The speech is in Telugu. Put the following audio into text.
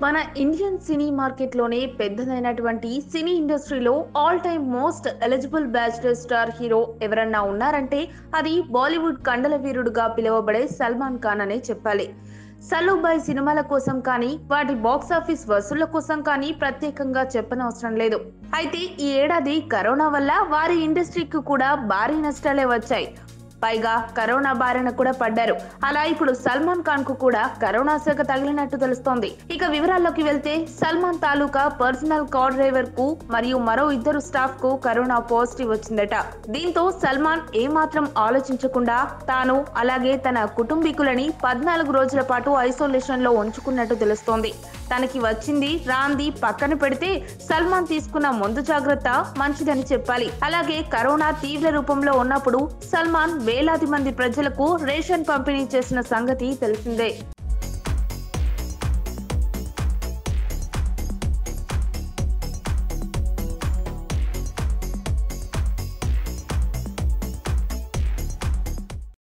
మన ఇండియన్ సినీ మార్కెట్లోనే పెద్దదైనటువంటి సినీ ఇండస్ట్రీలో all time most eligible bachelor star hero ఎవరన్నా ఉన్నారంటే అది బాలీవుడ్ కండల వీరుడుగా పిలువబడే సల్మాన్ ఖాన్ అనే చెప్పాలి సల్లుబాయ్ సినిమాల కోసం కానీ వాటి బాక్స్ ఆఫీస్ వసూళ్ల కోసం కానీ ప్రత్యేకంగా చెప్పనవసరం లేదు అయితే ఈ ఏడాది కరోనా వల్ల వారి ఇండస్ట్రీకి కూడా భారీ నష్టాలే వచ్చాయి పైగా కరోనా బారిన కూడా పడ్డారు అలా ఇప్పుడు సల్మాన్ ఖాన్ కు కూడా కరోనా శాఖ తగిలినట్టు తెలుస్తోంది ఇక వివరాల్లోకి వెళ్తే సల్మాన్ తాలూకా పర్సనల్ కార్ డ్రైవర్ కు మరియు మరో ఇద్దరు స్టాఫ్ కు కరోనా పాజిటివ్ వచ్చిందట దీంతో సల్మాన్ ఏమాత్రం ఆలోచించకుండా తాను అలాగే తన కుటుంబీకులని పద్నాలుగు రోజుల పాటు ఐసోలేషన్ లో ఉంచుకున్నట్టు తెలుస్తోంది తనకి వచ్చింది రాంది పక్కన పెడితే సల్మాన్ తీసుకున్న ముందు జాగ్రత్త మంచిదని చెప్పాలి అలాగే కరోనా తీవ్ర రూపంలో ఉన్నప్పుడు సల్మాన్ వేలాది మంది ప్రజలకు రేషన్ పంపిణీ చేసిన సంగతి తెలిసిందే